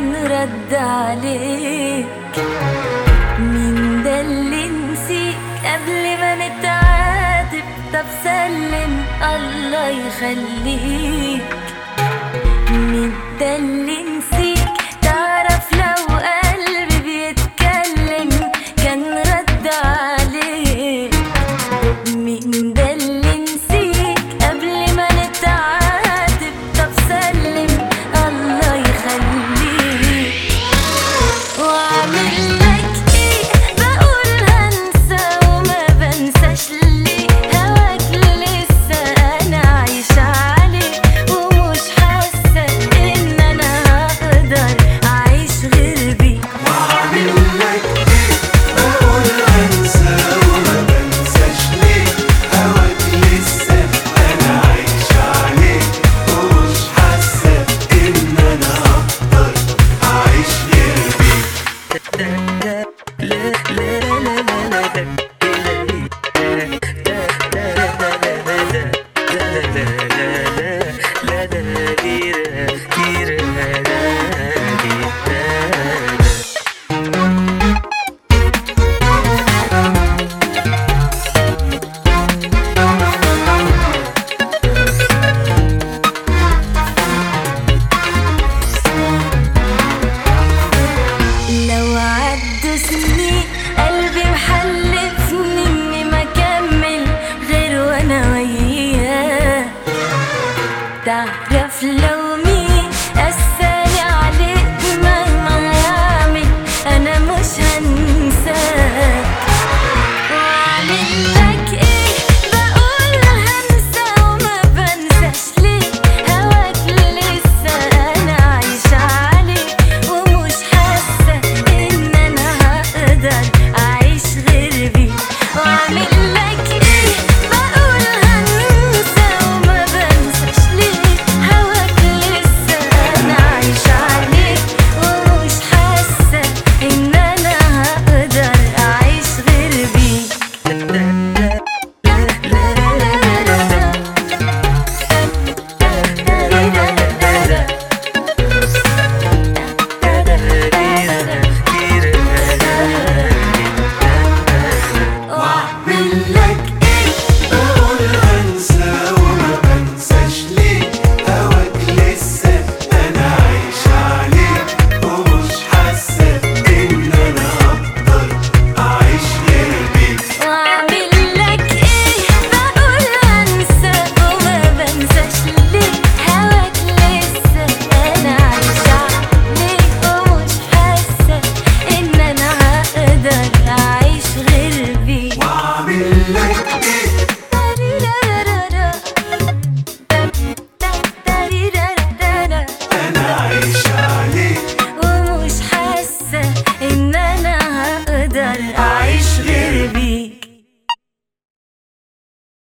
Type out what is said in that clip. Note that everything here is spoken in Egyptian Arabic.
كان رد عليك مين ده اللي نسيك قبل ما نتعاتب طب سلم الله يخليك مين ده اللي نسيك تعرف لو قلبي بيتكلم كان رد عليك مين ده اللي نسيك قبل ما نتعاتب طب سلم الله يخليك واعمل لك ايه بقول هنسى وما بنساش ليه هواك لسه انا عايشة عليه ومش حاسة ان انا هقدر اعيش غير بيه واعمل لك ايه بقول انسى وما بنساش ليه هواك لسه انا عايش عليه ومش حاسه ان انا اقدر اعيش غير بيك لو عدوا سنين قلبي محلفني اني ما اكمل غير وانا وياه تعرف لو